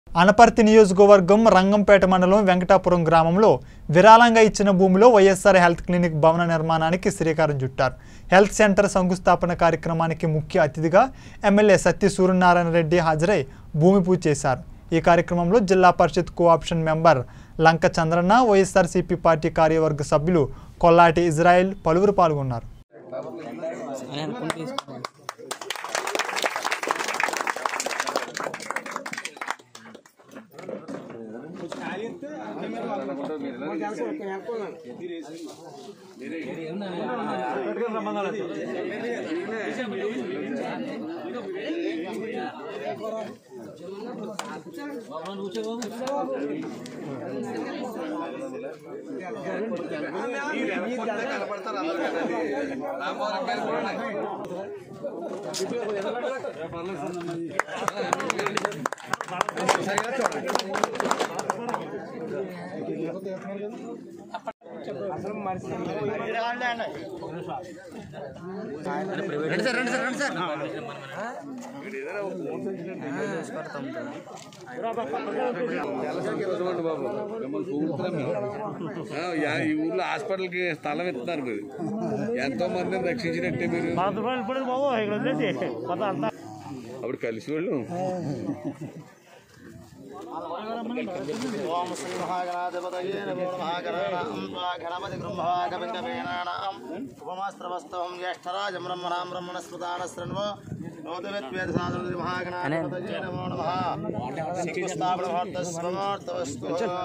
అనపర్తి నియోజకవర్గం రంగంపేట మండలం వెంకటాపురం గ్రామంలో విరాళంగా ఇచ్చిన భూమిలో వైఎస్ఆర్ హెల్త్ క్లినిక్ భవన నిర్మాణానికి శ్రీకారం చుట్టారు హెల్త్ సెంటర్ శంకుస్థాపన కార్యక్రమానికి ముఖ్య అతిథిగా ఎమ్మెల్యే సత్య సూర్యనారాయణ రెడ్డి హాజరై భూమి పూజ చేశారు ఈ కార్యక్రమంలో Zilla Parishad cooption member Lanka Chandranna YSRCP party కార్యవర్గ సభ్యులు కొల్లాటి ఇజ్రాయెల్ పలువురు పాల్గొన్నారు అని అనుకుని తీసుకున్నాను రండి సార్ రండి సార్ రండి సార్ ఆ, యా- ఈ ఊర్లో హాస్పిటల్కి స్థలం ఇస్తున్నారు మీరు ఎంతో మందిని రక్షించినట్టే మీరు అప్పుడు కలిసి వాళ్ళు ఓం శ్రీ మహాగణాధిపతయే నమో నమః గణానాం త్వా గణపతి బ్రహ్మవాగవింగవేనానాం ఉపమాస్త్రవస్తవం జ్యేష్ఠరాజం బ్రహ్మణాం బ్రహ్మణస్మృతాన శృణ్వో నోదవేద్వేద సాధన మహాగణాధిపతయే నమో నమః శంకుస్థాపన ముహూర్తస్వమూర్తవస్తు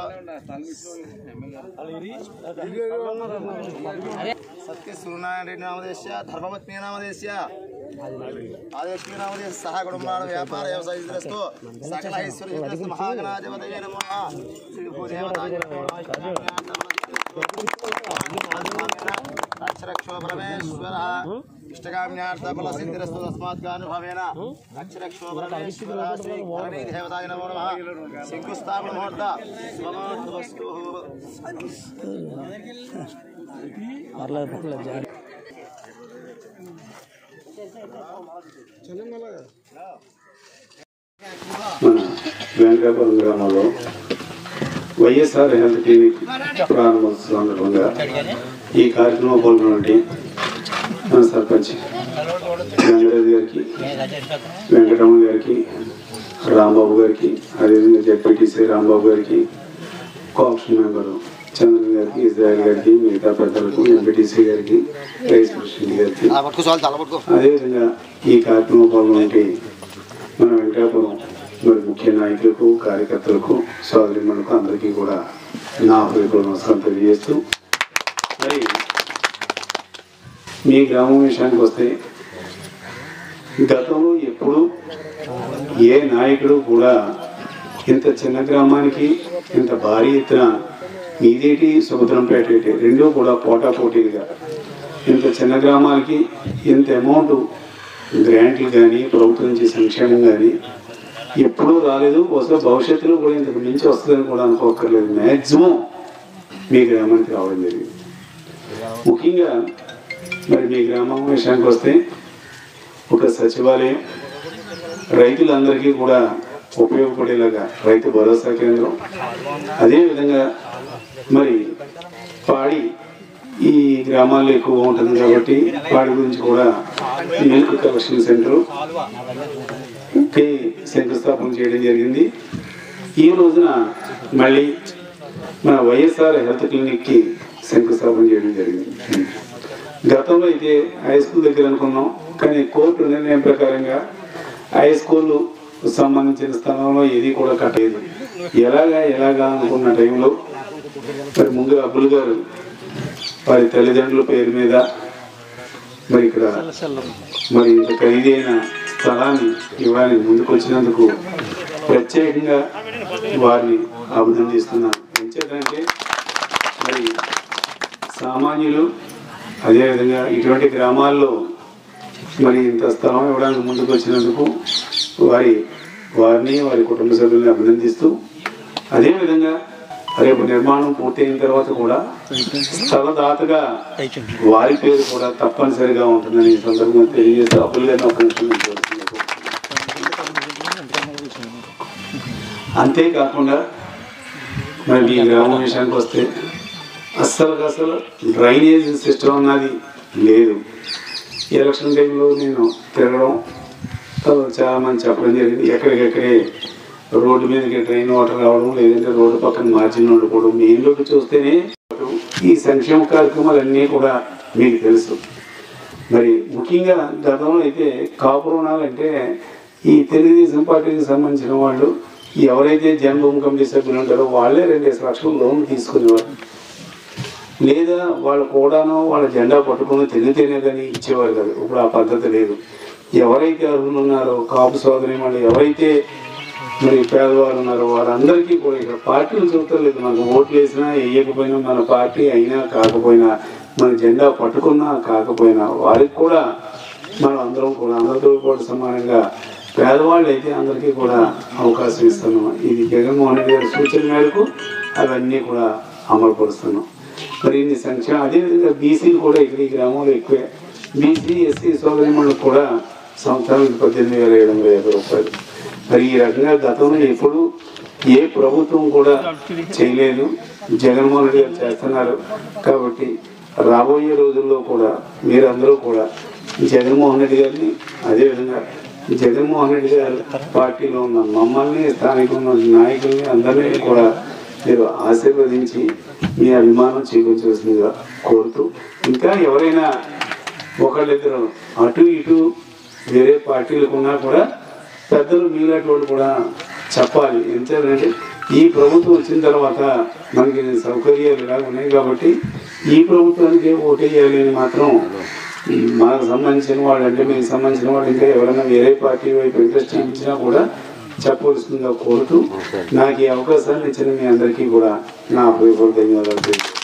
సత్య సూర్యనారాయణ రెడ్డి నామదేశ్య ధర్మపత్ని నామదేశ్య ఆదిలక్ష్మీ నామదేశ సహ కుటుంబాల వ్యాపార వ్యవసాయస్తు సకల ఐశ్వర్య మహాగణాధిపతయే నమః శ్రీ భూదేవతాయ అక్షరక్షో పరమేశ్వర ఇష్టకామ్యార్థ ఫల సిద్ధిరస్తు తస్మాత్ అనుభవేన అక్షరక్షో పరమేశ్వర శ్రీ కరణీ దేవతాయ నమో నమః శంకుస్థాపన ముహూర్త స్వమూర్తవస్తు పర్లేదు పర్లేదు జాగ్రత్త మన వెంకటాపురం గ్రామంలో వైఎస్ఆర్ హెల్త్ క్లినిక్ ప్రారంభోత్సవం సందర్భంగా ఈ కార్యక్రమం పాల్గొనండి మన సర్పంచ్ వెంకటరాజు గారికి వెంకటరమణ గారికి రాంబాబు గారికి అదేవిధంగా జెడ్పీటీసీ రాంబాబు గారికి కోఆప్షన్ మెంబరు చంద్రన్ గారికి ఇజ్రాయల్ గారికి మిగతా పెద్దలకు ఎంపీటీసీ గారికి వైస్ ప్రెసిడెంట్ గారికి పట్టుకో చాలు తల పట్టుకో అదేవిధంగా ఈ కార్యక్రమం పాల్గొనడానికి మన వెంకటాపురం మరి ముఖ్య నాయకులకు కార్యకర్తలకు సోదరిమణులకు అందరికీ కూడా నా హృదయపూర్వక నమస్కారం తెలియజేస్తూ మరి మీ గ్రామం విషయానికి వస్తే గతంలో ఎప్పుడు ఏ నాయకుడు కూడా ఇంత చిన్న గ్రామానికి ఇంత భారీ ఎత్తున మీదేటి సముద్రంపేట ఏంటి రెండూ కూడా పోటాపోటీలుగా ఇంత చిన్న గ్రామాలకి ఇంత అమౌంట్ గ్రాంట్లు కానీ ప్రభుత్వం నుంచి సంక్షేమం కానీ ఎప్పుడూ రాలేదు వస్తే భవిష్యత్తులో కూడా ఇంతకు మించి వస్తుందని కూడా అనుకోకర్లేదు మ్యాక్సిమం మీ గ్రామానికి రావడం జరిగింది ముఖ్యంగా మరి మీ గ్రామం విషయానికి వస్తే ఒక సచివాలయం రైతులందరికీ కూడా ఉపయోగపడేలాగా రైతు భరోసా కేంద్రం అదేవిధంగా మరి పాడి ఈ గ్రామాల్లో ఎక్కువ ఉంటుంది కాబట్టి వాటి గురించి కూడా మిల్క్ కలెక్షన్ సెంటర్ కి శంకుస్థాపన చేయడం జరిగింది ఈ రోజున మళ్ళీ మన వైఎస్ఆర్ హెల్త్ క్లినిక్ కి శంకుస్థాపన చేయడం జరిగింది గతంలో అయితే హై స్కూల్ దగ్గర అనుకున్నాం కానీ కోర్టు నిర్ణయం ప్రకారంగా హై స్కూల్ సంబంధించిన స్థలంలో ఏది కూడా కట్టలేదు ఎలాగా ఎలాగా అనుకున్న టైంలో మరి ముందు అబ్బుల్ గారు వారి తల్లిదండ్రుల పేరు మీద మరి ఇక్కడ మరి ఇంత ఖరీదైన స్థలాన్ని ఇవ్వడానికి ముందుకు వచ్చినందుకు ప్రత్యేకంగా వారిని అభినందిస్తున్నాను ఎందుకంటే మరి సామాన్యులు అదేవిధంగా ఇటువంటి గ్రామాల్లో మరి ఇంత స్థలం ఇవ్వడానికి ముందుకు వచ్చినందుకు వారి వారిని వారి కుటుంబ సభ్యుల్ని అభినందిస్తూ అదేవిధంగా రేపు నిర్మాణం పూర్తయిన తర్వాత కూడా స్థలదాతగా వారి పేరు కూడా తప్పనిసరిగా ఉంటుందని ఈ సందర్భంగా తెలియజేస్తూ అప్పులు గారిని ఒక నిమిషం ఉంచవలసిందిగా కోరుతున్నాను. అంతేకాకుండా మరి మీ గ్రామం విషయానికి వస్తే అస్సలు అసలు డ్రైనేజ్ సిస్టమ్ అన్నది లేదు ఎలక్షన్ టైంలో నేను తిరగడం తర్వాత చాలా మంది చెప్పడం జరిగింది ఎక్కడికెక్కడే రోడ్డు మీదకి ట్రైన్ వాటర్ రావడం లేదంటే రోడ్డు పక్కన మార్జిన్ వండుకోవడం మెయిన్ రోడ్డు చూస్తేనే ఈ సంక్షేమ కార్యక్రమాలన్నీ కూడా మీకు తెలుసు మరి ముఖ్యంగా గతంలో అయితే కాపు రుణాలు అంటే ఈ తెలుగుదేశం పార్టీకి సంబంధించిన వాళ్ళు ఎవరైతే జన్మభూమి కమిటీ సభ్యులు ఉంటారో వాళ్ళే రెండేసి లక్షలు లోన్ తీసుకునేవారు లేదా వాళ్ళు కూడాను వాళ్ళ జెండా పట్టుకుని తిరిగితేనే కానీ ఇచ్చేవారు కాదు ఇప్పుడు ఆ పద్ధతి లేదు ఎవరైతే అర్హులు ఉన్నారో కాపు సోదరి వాళ్ళు ఎవరైతే మరి పేదవారు ఉన్నారో వారందరికీ కూడా ఇక్కడ పార్టీలు చూడలేదు మనకు ఓట్లు వేసినా వేయకపోయినా మన పార్టీ అయినా కాకపోయినా మన జెండా పట్టుకున్నా కాకపోయినా వారికి కూడా మనం అందరం కూడా అందరితో కూడా సమానంగా పేదవాళ్ళు అయితే అందరికీ కూడా అవకాశం ఇస్తున్నాం ఇది జగన్మోహన్ రెడ్డి గారి సూచన మేరకు అవన్నీ కూడా అమలు పరుస్తున్నాం మరి ఇన్ని సంక్షేమ అదేవిధంగా బీసీలు కూడా ఇక్కడ ఈ గ్రామంలో ఎక్కువే బీసీ ఎస్సీ సోదరిమణులకు కూడా సంవత్సరానికి పద్దెనిమిది వేల ఏడు వందల యాభై రూపాయలు మరి ఈ రకంగా గతంలో ఎప్పుడు ఏ ప్రభుత్వం కూడా చేయలేదు జగన్మోహన్ రెడ్డి గారు చేస్తున్నారు కాబట్టి రాబోయే రోజుల్లో కూడా మీరందరూ కూడా జగన్మోహన్ రెడ్డి గారిని అదేవిధంగా జగన్మోహన్ రెడ్డి గారి పార్టీలో ఉన్న మమ్మల్ని స్థానికంగా ఉన్న నాయకుల్ని అందరినీ కూడా మీరు ఆశీర్వదించి మీ అభిమానం చూపించవలసిందిగా కోరుతూ ఇంకా ఎవరైనా ఒకళ్ళిద్దరు అటు ఇటు వేరే పార్టీలకు ఉన్నా కూడా పెద్దలు మీలాంటి వాళ్ళు కూడా చెప్పాలి ఎందుకంటే ఈ ప్రభుత్వం వచ్చిన తర్వాత మనకి సౌకర్యాలు ఇలా ఉన్నాయి కాబట్టి ఈ ప్రభుత్వానికి ఓటేయాలి అని మాత్రం మనకు సంబంధించిన వాళ్ళు అంటే మీకు సంబంధించిన వాళ్ళు ఇంకా ఎవరైనా వేరే పార్టీ వైపు ఇంట్రెస్ట్ చూపించినా కూడా చెప్పవలసిందిగా కోరుతూ నాకు ఈ అవకాశాన్ని ఇచ్చిన మీ అందరికీ కూడా నా హృదయపూర్వక ధన్యవాదాలు తెలియజేస్తున్నాను.